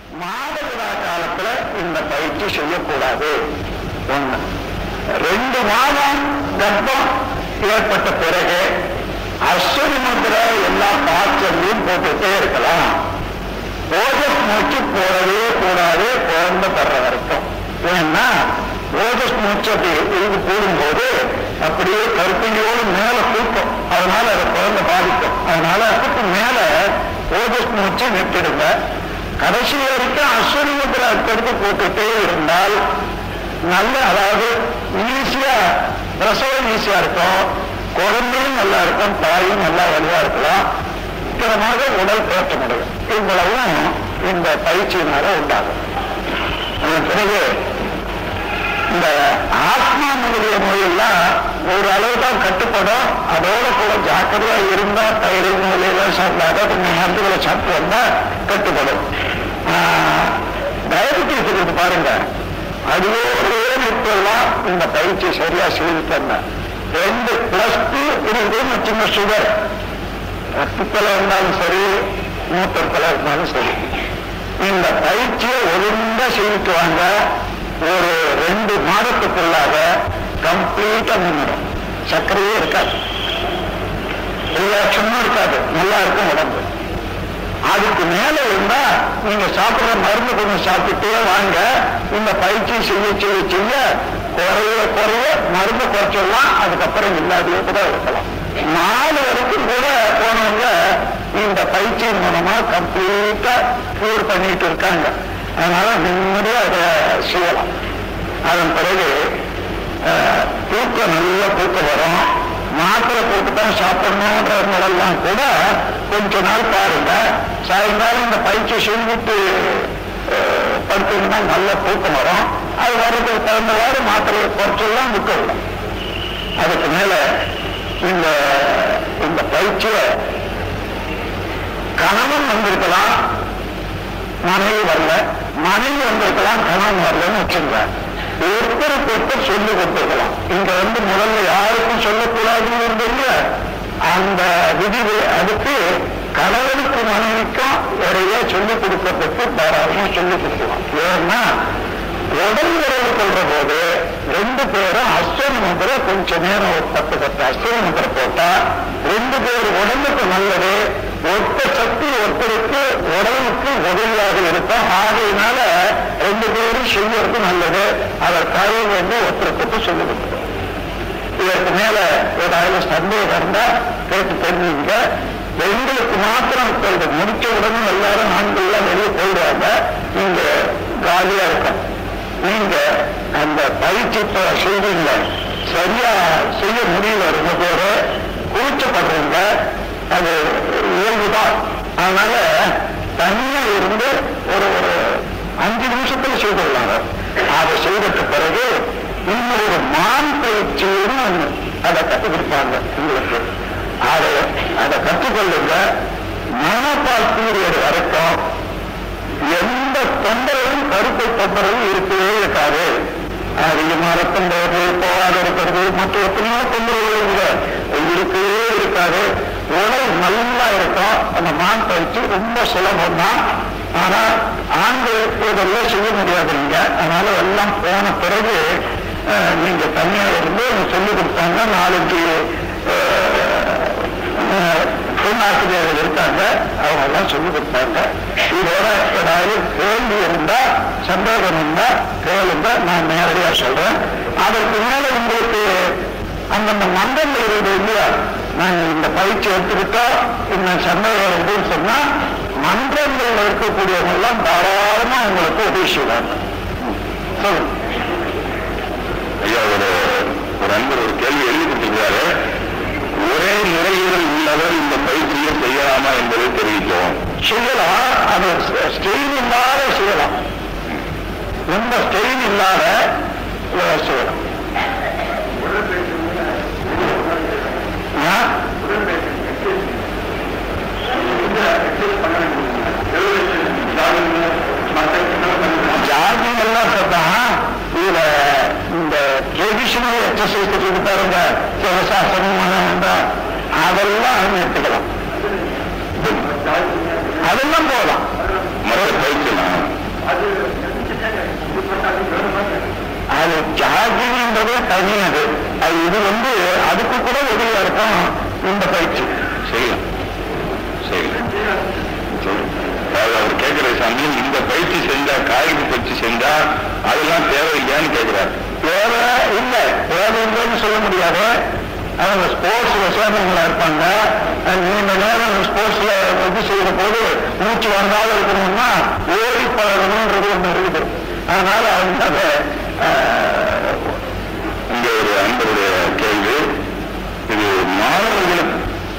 மாதவிடா காலத்துல இந்த பயிற்சி செய்யக்கூடாது ஒண்ணு ரெண்டு மாதம் கர்ப்பம் ஏற்பட்ட பிறகு அஸ்வினி முத்திரை எல்லா பாத்திரங்களையும் போட்டுட்டே இருக்கலாம் ஓஜஸ் மூச்சு போடவே கூடாது குழந்தை தர்ற வரைக்கும் ஏன்னா ஓஜஸ் மூச்சு அப்படி இது போடும்போது அப்படியே கருப்பையோடு மேல தூக்கும் அதனால அதை குழந்தை பாதிக்கும் அதனால அதுக்கு மேல ஓஜஸ் மூச்சு விட்டுடுங்க கடைசி வரைக்கும் அஸ்வினி முத்திரை அடுத்தடுத்து போட்டுட்டே இருந்தால் நல்ல அதாவது ஈஸியா பிரசவம் ஈஸியா இருக்கும் குழந்தையும் நல்லா இருக்கும் தாயும் நல்லா வலுவா இருக்கலாம் சீக்கிரமாக உடல் தேற்ற முடியும் இவ்வளவும் இந்த பயிற்சியினால உண்டாகும் அதன் பிறகு இந்த ஆத்மா முதலிய நோயெல்லாம் ஒரு அளவு தான் கட்டுப்படும் அதோட கூட ஜாக்கிரதையா இருந்தா தயிர் நோயெல்லாம் சாப்பிடாத கொஞ்சம் மருந்துகளை சாப்பிட்டு வந்தா கட்டுப்படும் டயபெட்டிஸ் இருக்கு பாருங்க அதுவே இப்பெல்லாம் இந்த பயிற்சி சரியா செய்துட்டு வந்தேன் ரெண்டு பிளஸ் டூ இருக்குன்னு சின்ன சுகர் ரத்தத்தில் இருந்தாலும் சரி மூத்தத்தில் இருந்தாலும் சரி இந்த பயிற்சியை ஒழுங்கா செய்துட்டு வாங்க ஒரு ரெண்டு மாதத்துக்குள்ளாக கம்ப்ளீட்டா நின்றுடும் சர்க்கரையே இருக்காது ரியாக்ஷனும் இருக்காது நல்லா இருக்கும் உடம்பு அதுக்கு மேல இருந்தா நீங்க சாப்பிடுற மருந்து கொஞ்சம் சாப்பிட்டுட்டே வாங்க இந்த பயிற்சி செய்ய செய்ய செய்ய குறைய குறைய மருந்து குறைச்சிடலாம் அதுக்கப்புறம் இல்லாதையே கூட இருக்கலாம் நாலு வரைக்கும் கூட போனவங்க இந்த பயிற்சியின் மூலமா கம்ப்ளீட்டா கியூர் பண்ணிட்டு இருக்காங்க அதனால நிம்மதியா அதை செய்யலாம் அதன் பிறகு அஹ், தூக்கம் நல்ல தூக்கம் வரும் மாத்திரை போட்டு தான் சாப்பிடணுன்றவங்களெல்லாம் கூட கொஞ்ச நாள் பாருங்க சாயங்காலம் இந்த பயிற்சி செஞ்சுட்டு அஹ், படுத்தீங்கன்னா நல்ல தூக்கம் வரும் அது வர்றதுக்கு தகுந்தவாறு மாத்திரையை குறைச்செல்லாம் விட்டுடலாம் அதுக்கு மேல இந்த இந்த பயிற்சியை கணவன் வந்திருக்கலாம் மனைவி வரல மனைவி வந்திருக்கலாம் கணவன் வரலன்னு வச்சிருந்தார் ஒருத்தருக்கு ஒருத்தர் சொல்லி கொடுத்துருக்கலாம் இங்க வந்து முதல்ல யாருக்கும் சொல்லக்கூடாதுன்னு இருந்தது அந்த விதி அதுக்கு கணவனுக்கு மனைவிக்கும் ஒரே சொல்லிக் கொடுக்கறதுக்கு தாராளமா சொல்லிக் கொடுக்கலாம் ஏன்னா உடல் உறவு கொள்ற போது ரெண்டு பேரும் அஸ்வினி முந்திர கொஞ்ச நேரம் ஒரு பத்து பத்து அஸ்வினி முந்திர போட்டா ரெண்டு பேர் உடம்புக்கு நல்லது ஒத்த சக்தி ஒருத்தருக்கு உடலுக்கு உதவியாக இருக்கும் ஆகையினால ரெண்டு பேரும் செய்யறது நல்லது அதற்காக வந்து ஒருத்தருக்கு சொல்லி கொடுக்கணும் இதற்கு மேல ஏதாவது சந்தேகம் இருந்தா கேட்டு தெரிஞ்சுங்க பெண்களுக்கு மாத்திரம் இப்பொழுது முடிச்ச உடனே எல்லாரும் ஆண்கள்லாம் வெளியே போயிடுவாங்க நீங்க காலியா இருக்கும் நீங்க அந்த பயிற்சி இப்ப செய்வீங்க சரியா செய்ய முடியல ரொம்ப பேரு கூச்சப்படுறீங்க அது இயல்புதான் அதனால தனியா இருந்து ஒரு ஒரு அஞ்சு நிமிஷத்துல செய்துள்ளாங்க அதை செய்ததுக்கு பிறகு இன்னும் ஒரு மான் பயிற்சின்னு ஒண்ணு அதை கற்றுக் கொடுப்பாங்க உங்களுக்கு அதை அதை கற்றுக்கொள்ளுங்க மனப்பால் பீரியட் வரைக்கும் எந்த தொந்தரவும் கருப்பை தொந்தரவும் இருக்கவே இருக்காது அதிகமா ரத்தம் போறது போகாத இருக்கிறது மற்ற எத்தனையோ தொந்தரவுகள் இல்லை இருக்கவே இருக்காது உடல் நல்லா இருக்கும் அந்த மான் பயிற்சி ரொம்ப சுலபம் தான் ஆனா ஆண்கள் இதெல்லாம் செய்ய முடியாது நீங்க அதனால எல்லாம் போன பிறகு அஹ், நீங்க தனியா இருந்து சொல்லிக் கொடுத்தாங்க நாலஞ்சு அஹ், பெண்ணாசிரியர்கள் இருக்காங்க அவங்க எல்லாம் சொல்லிக் கொடுத்தாங்க இதோட ஏதாவது கேள்வி இருந்தா சந்தேகம் இருந்தா கேளுங்க நான் நேரடியா சொல்றேன் அதற்கு மேல உங்களுக்கு அந்தந்த மண்டல இருக்குது இல்லையா நாங்க இந்த பயிற்சி எடுத்துக்கிட்டா இந்த சந்தேகம் இருக்குன்னு சொன்னா மன்றங்கள்ல இருக்கக்கூடியவங்க எல்லாம் தாராளமா உங்களுக்கு உதவி செய்வாங்க சொல்லுங்க ஐயா ஒரு ஒரு நண்பர் ஒரு கேள்வி எழுதி கொடுத்திருக்காரு ஒரே நுரையீரல் உள்ளவர் இந்த பயிற்சியை செய்யலாமா என்பதை தெரிவிக்கவும் செய்யலாம் அது ஸ்டெயின் இல்லாத செய்யலாம் எந்த ஸ்டெயின் இல்லாத அஹ், செய்யலாம் ஆ? ஜாகிங் எல்லாம் சொல்றான் இதுல இந்த ட்ரெடிஷனல் எக்ஸசைஸ் சொல்லி பாருங்க சிவசாசனம் அதெல்லாம் எடுத்துக்கலாம் அதெல்லாம் போகலாம் மற்ற பயிற்சி பண்றதே தனி அது அது இது வந்து அதுக்கு கூட உதவியா இருக்கும் இந்த பயிற்சி செய்யலாம் செய்யலாம் சரி. அதாவது அவர் கேட்கிற சாமி இந்த பயிற்சி செஞ்சா காய்கறி பயிற்சி செஞ்சா அதெல்லாம் தேவையில்லையான்னு கேட்கிறார் தேவை இல்லை தேவை இல்லைன்னு சொல்ல முடியாது அவங்க ஸ்போர்ட்ஸ் விசாரணங்களா இருப்பாங்க அஹ் நீண்ட நேரம் ஸ்போர்ட்ஸ்ல இது செய்யற போது மூச்சு வந்தாத இருக்கணும்னா ஓடி பழகணும்ன்றது ஒண்ணு இருக்குது அதனால அவங்க அதை அஹ், இங்க ஒரு அன்பருடைய கேள்வி இது மாணவர்களுக்கு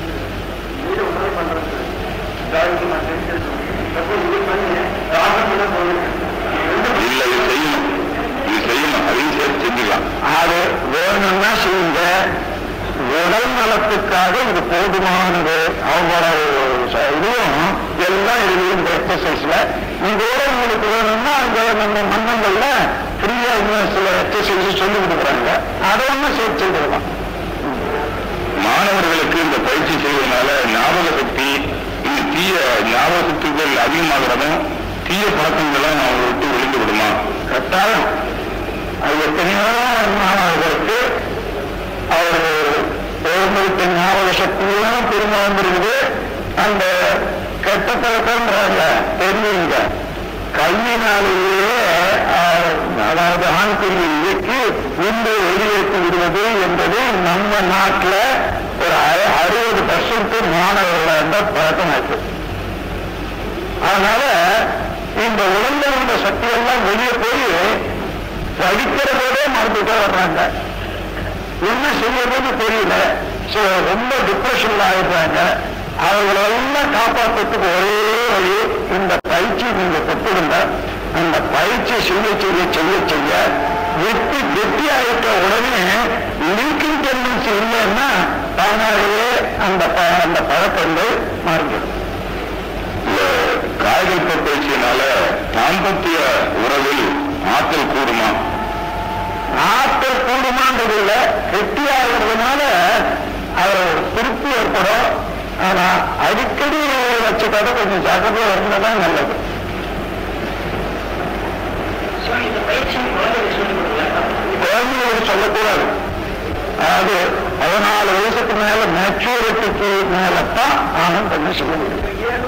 இல்ல இது செய்யணும் இது செய்யணும் அதையும் சேர்த்து செஞ்சுக்கலாம் அது வேணும்னா செய்யுங்க உடல் நலத்துக்காக இது போதுமானது அவங்களோட ச- இதுவும் எல்லாம் இருக்குது இந்த எக்ஸசைஸ்ல இதோட உங்களுக்கு வேணும்னா அங்க நம்ம மன்னங்கள்ல ஃப்ரீயா சில எக்ஸசைஸ் சொல்லி கொடுக்குறாங்க அதை ஒண்ணு சேர்த்து செய்திடலாம் மாணவர்களுக்கு இந்த பயிற்சி செய்வதனால ஞாபக சக்தி இந்த தீய ஞாபக சக்திகள் அதிகமாகிறதும் தீய பழக்கங்களும் அவங்க விட்டு விழுந்து விடுமா கட்டாயம் அது எத்தனையோ மாணவர்களுக்கு அவர் குழந்தைக்கு ஞாபக சக்தியும் திரும்ப வந்துருக்குது அந்த கெட்ட பழக்கம்ன்றாங்க தெரியுங்க கல்வினாலேயே ஆஹ், அதாவது ஆண்குறி இயக்கி விந்து வெளியேற்றி விடுவது என்பது நம்ம நாட்டுல ஒரு அ- அறுபது பர்சன்ட் மாணவர்கள் அந்த பழக்கம் இருக்கு அதனால இந்த உடல்ல உள்ள சக்தி எல்லாம் வெளியே போய் படிக்கிற போதே மறந்துட்டே வர்றாங்க என்ன செய்யறதுன்னு தெரியல So, ரொம்ப டிப்ரெஷன்ல ஆயிடுறாங்க அவங்களெல்லாம் காப்பாற்றுறதுக்கு ஒரே வழி இந்த பயிற்சி நீங்க பெற்றுடுங்க அந்த பயிற்சி செய்ய செய்ய செய்ய செய்ய வெட்டி வெட்டி ஆயிட்ட உடனே லிங்கிங் டெண்டன்சி இல்லைன்னா தானாகவே அந்த ப- அந்த பழக்கங்கள் மாறிடும் இந்த காய்கறி பயிற்சியினால தாம்பத்திய உறவில் ஆற்றல் கூடுமா ஆற்றல் கூடுமான்றது இல்ல கெட்டியாகிறதுனால அவர் திருப்தி ஏற்படும் ஆனா அடிக்கடி வச்சுக்காத கொஞ்சம் ஜாக்கிரதையா இருந்தாதான் நல்லது குழந்தைகளுக்கு சொல்லக்கூடாது அதாவது பதினாலு வயசுக்கு மேல மெச்சூரிட்டிக்கு மேலத்தான் ஆணும் பண்ண சொல்ல முடியும்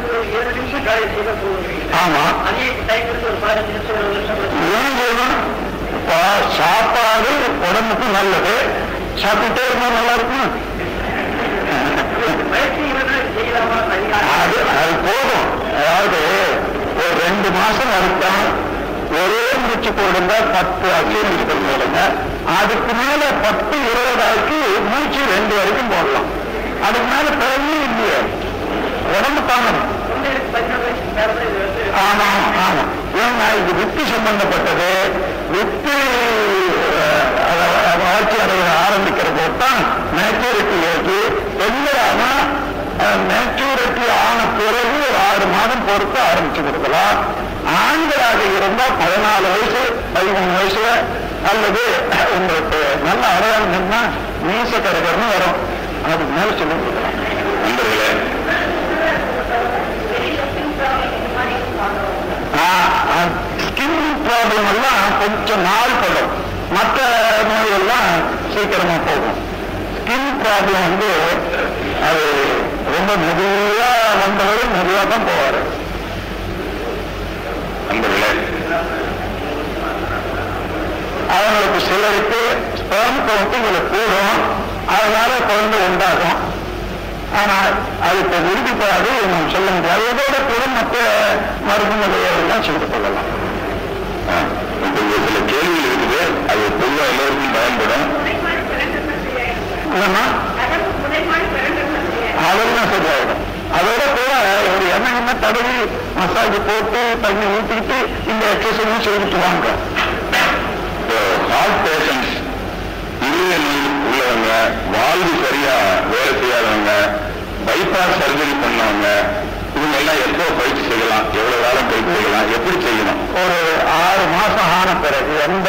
ஆமா ஏன் செய்யணும் இப்போ சாப்பாடு உடம்புக்கு நல்லது சாப்பிட்டுட்டே இருந்தா நல்லா இருக்கும் அது அது போதும் அதாவது ஒரு ரெண்டு மாசம் அறுத்தம் ஒரே முடிச்சு போடுங்க பத்து அக்லி முடிச்சு போடுங்க அதுக்கு மேல பத்து இருபது ஆக்கி மூச்சு ரெண்டு வரைக்கும் போடலாம் அதுக்கு மேல பிறகு இல்லையே உடம்பு தாங்கணும் ஆமா ஆமா ஏன்னா இது வித்து சம்பந்தப்பட்டது வித்து அஹ், அத- வளர்ச்சி அடைய ஆரம்பிக்கிற போது தான் மேச்சூரிட்டி ஏற்றி பெண்களான மேச்சூரிட்டி ஆன பிறகு ஒரு ஆறு மாதம் பொறுத்து ஆரம்பிச்சு கொடுக்கலாம் ஆண்களாக இருந்தா பதினாலு வயசு பதிமூணு வயசுல அல்லது உங்களுக்கு நல்ல அடையாளம் என்ன மீச கருகர்னு வரும் அதுக்கு மேல சொல்லி கொடுக்கலாம் நண்பர்களே ஸ்கின் ப்ராப்ளம் எல்லாம் கொஞ்சம் நாள் படும் மற்ற நோயெல்லாம் சீக்கிரமா போகும் ஸ்கின் ப்ராப்ளம் வந்து அது ரொம்ப மெதுவா வந்தவரை மெதுவா தான் போவாரு நண்பர்களே அவங்களுக்கு சிலருக்கு ஸ்பெர்ம் கவுண்ட் இதில் கூடும் அதனால குழந்தை உண்டாகும் ஆனால் அதுக்கு உறுதிப்படாது நாம் சொல்ல முடியாது இதோட கூட மற்ற மருந்துகளை எல்லாம் செய்து கொள்ளலாம் ஆ, இப்ப இங்க சில கேள்விகள் இருக்குது அது பொதுவா எல்லோருக்கும் பயன்படும் இல்லைன்னா அதெல்லாம் சரியாயிடும் அதோட கூட ஒரு எண்ணெய் எண்ணெய் தடவி மசாஜ் போட்டு தண்ணி ஊற்றிக்கிட்டு இந்த எக்ஸசைஸும் செய்துட்டு வாங்க இப்போ ஹார்ட் பேஷண்ட்ஸ் இருதய நோய் உள்ளவங்க வாழ்வு சரியா வேலை செய்யாதவங்க பைபாஸ் சர்ஜரி பண்ணவங்க இவங்க எல்லாம் எப்போ பயிற்சி செய்யலாம் எவ்வளவு காலம் பயிற்சி செய்யலாம் எப்படி செய்யணும் ஒரு ஆறு மாசம் ஆன பிறகு எந்த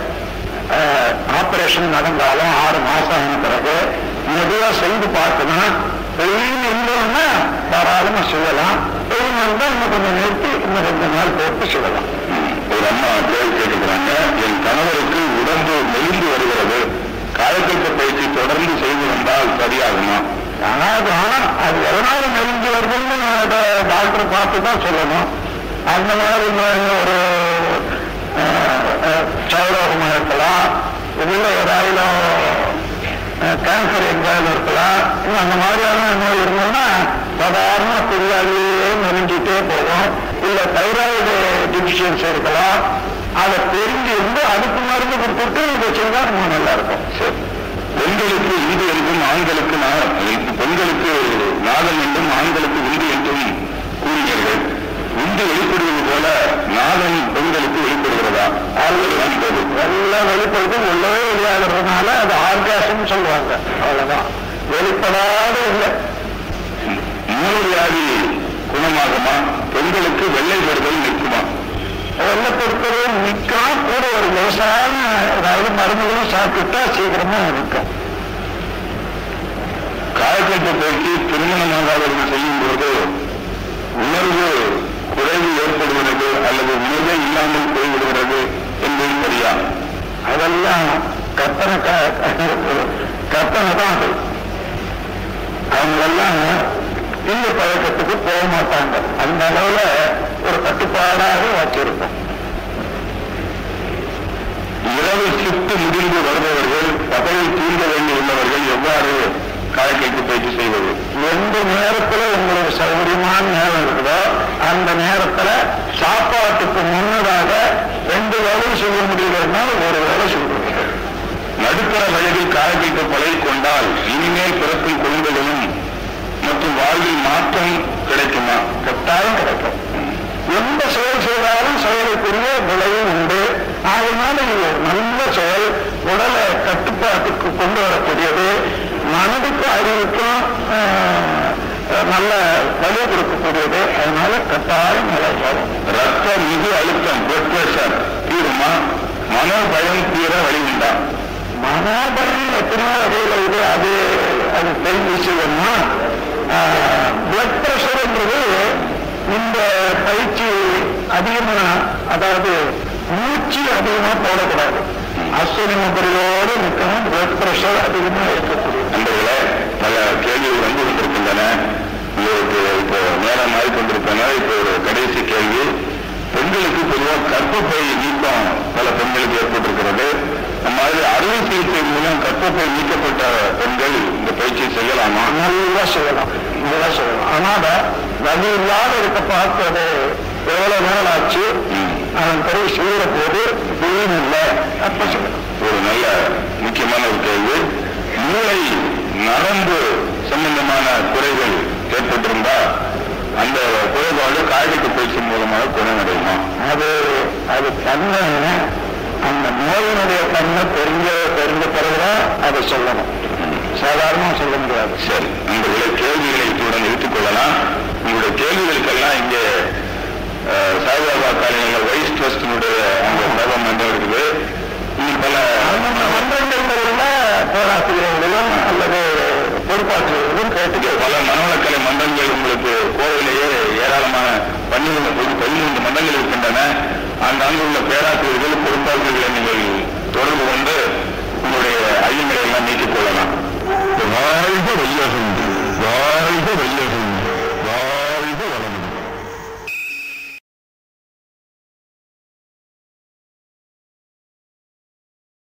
ஆபரேஷன் நடந்தாலும் ஆறு மாசம் ஆன பிறகு மெதுவா செய்து பார்க்கணும் பெயின் இல்லைன்னா தாராளமா செய்யலாம் பெயின் இருந்தா இன்னும் கொஞ்சம் நிறுத்தி இன்னும் ரெண்டு நாள் போட்டு செய்யலாம் ஒரு அம்மா கேள்வி கேட்டுக்கிறாங்க என் கணவருக்கு உடல் உடம்பு மெலிந்து வருகிறது காயக்கல்ப பயிற்சி தொடர்ந்து செய்து வந்தால் சரியாகுமா ஆனா அது ஆனா அது எதனால நெருங்கி வருதுன்னு அதை டாக்டர் பார்த்து தான் சொல்லணும் அந்த மாதிரி ஒரு சௌரோகமா இருக்கலாம் இதுல ஏதாவது கேன்சர் எங்காவது இருக்கலாம் இல்ல அந்த மாதிரியான நோய் இருந்ததுன்னா சாதாரண புரியாதையே நெருங்கிட்டே போகும் இல்ல தைராய்டு டிஃபிஷியன்சி இருக்கலாம் அதை தெரிஞ்சு இருந்து அதுக்கு மருந்து கொடுத்துட்டு இதை செஞ்சா ரொம்ப நல்லா இருக்கும் சரி பெண்களுக்கு இந்து என்றும் ஆண்களுக்கு நா- பெண்களுக்கு நாதம் என்றும் ஆண்களுக்கு உண்டு என்றும் கூறினீர்கள் உண்டு வெளிப்படுவது போல நாதம் பெண்களுக்கு வெளிப்படுகிறதா ஆறுதல் என்பது எல்லாம் வெளிப்படுது உள்ளவே வெளியாகிறதுனால அது ஆர்காசம் சொல்லுவாங்க அவ்வளவுதான் வெளிப்படாத இல்லை மூலவியாதி குணமாகுமா பெண்களுக்கு வெள்ளை பெறுதல் நிற்குமா வெள்ளப்படுத்தவே நிற்கும் கூட ஒரு லேசான அதாவது மருந்துகளும் சாப்பிட்டா சீக்கிரமா இருக்கும் காயக்கல்ப பயிற்சி திருமணமாகாதவர்கள் செய்யும் போது உணர்வு குறைவு ஏற்படுகிறது அல்லது உணர்வே இல்லாமல் போய்விடுகிறது என்பது சரியா அதெல்லாம் கற்பனை க- கற்பனை தான் அது அவங்களெல்லாம் தீய பழக்கத்துக்கு போக மாட்டாங்க அந்த அளவுல ஒரு கட்டுப்பாடாக வச்சிருப்போம் இரவு ஷிப்ட் முடிந்து வருபவர்கள் பகலில் தூங்க வேண்டி உள்ளவர்கள் எவ்வாறு காயக்கல்ப பயிற்சி செய்வது எந்த நேரத்துல உங்களுக்கு சௌகரியமான நேரம் இருக்குதோ அந்த நேரத்துல சாப்பாட்டுக்கு முன்னதாக ரெண்டு வேலை செய்ய முடியலன்னா ஒரு வேலை செய்ய நடுத்தர வயதில் காயக்கல்ப பழகி கொண்டால் இனிமேல் பிறக்கும் குழந்தைகளும் மற்றும் வாழ்வில் மாற்றம் கிடைக்குமா கட்டாயம் கிடைக்கும் எந்த செயல் செய்தாலும் செயலுக்குரிய விளைவு உண்டு அதனால இது ஒரு நல்ல செயல் உடலை கட்டுப்பாட்டுக்கு கொண்டு வரக்கூடியது மனதுக்கு அறிவுக்கும் ஆஹ், நல்ல வலு கொடுக்கக்கூடியது அதனால கட்டாயம் நல்லா வரும் ரத்த மிகு அழுத்தம் பிளட் பிரஷர் தீருமா மனோபயம் தீர வழி உண்டா மனோபலம் எத்தனையோ வகையில் இது அது அது தெரிஞ்சு செய்யணும்னா பிளட் பிரஷர்ன்றது இந்த பயிற்சி அதிகமா அதாவது மூச்சு அதிகமா போடக்கூடாது அஸ்வினி முகரியோடு நிற்கணும் பிளட் பிரஷர் அதிகமா இருக்கக்கூடியது நண்பர்களே பல கேள்விகள் வந்து கொண்டிருக்கின்றன உங்களுக்கு இப்போ நேரம் ஆகி கொண்டிருப்பதனால இப்போ ஒரு கடைசி கேள்வி பெண்களுக்கு பொதுவாக கர்ப்பப்பை நீக்கம் பல பெண்களுக்கு ஏற்பட்டிருக்கிறது நம்ம மாதிரி அறுவை சிகிச்சை மூலம் கர்ப்பப்பை நீக்கப்பட்ட பெண்கள் இந்த பயிற்சியை செய்யலாமா நல்லா செய்யலாம் நல்லா செய்யலாம் ஆனால் வலி இல்லாத இருக்க பார்த்தது எவ்வளவு நாள் ஆச்சு அதன் பிறகு செய்கிற போது வீண் இல்லை அப்ப செய்யலாம் ஒரு நல்ல முக்கியமான ஒரு கேள்வி மூளை நரம்பு சம்பந்தமான குறைகள் ஏற்பட்டிருந்தா அந்த குறைபாடு காய்கறி பயிற்சி மூலமாக குணமடையுமா அது அது தன்மை அந்த நோயினுடைய தன்மை தெரிஞ்ச தெரிஞ்ச பிறகுதான் அதை சொல்லணும் சாதாரணமா சொல்ல முடியாது சரி உங்களுடைய கேள்விகளை இத்துடன் நிறுத்திக் கொள்ளலாம் உங்களுடைய கேள்விகளுக்கெல்லாம் இங்கே அஹ், சாய்பாபா காலையில் வைஸ் ட்ரஸ்டினுடைய அந்த சபை மன்றம் இருக்குது இன்னும் பல அந்த மன்றங்களில் பேராசிரியர்களும் அல்லது பொறுப்பாசிரியர்களும் கேட்டுக்க பல மனவளக்கலை மன்றங்கள் உங்களுக்கு கோவிலேயே ஏராளமான பன்னிரண்டு பொது பதிமூன்று மன்றங்கள் இருக்கின்றன அந்த அங்கு உள்ள பேராசிரியர்கள் பொறுப்பாளர்களை நீங்கள் தொடர்பு கொண்டு உங்களுடைய ஐயங்களை எல்லாம் நீக்கிக் கொள்ளலாம் வாழ்க வையகம் வாழ்க வையகம்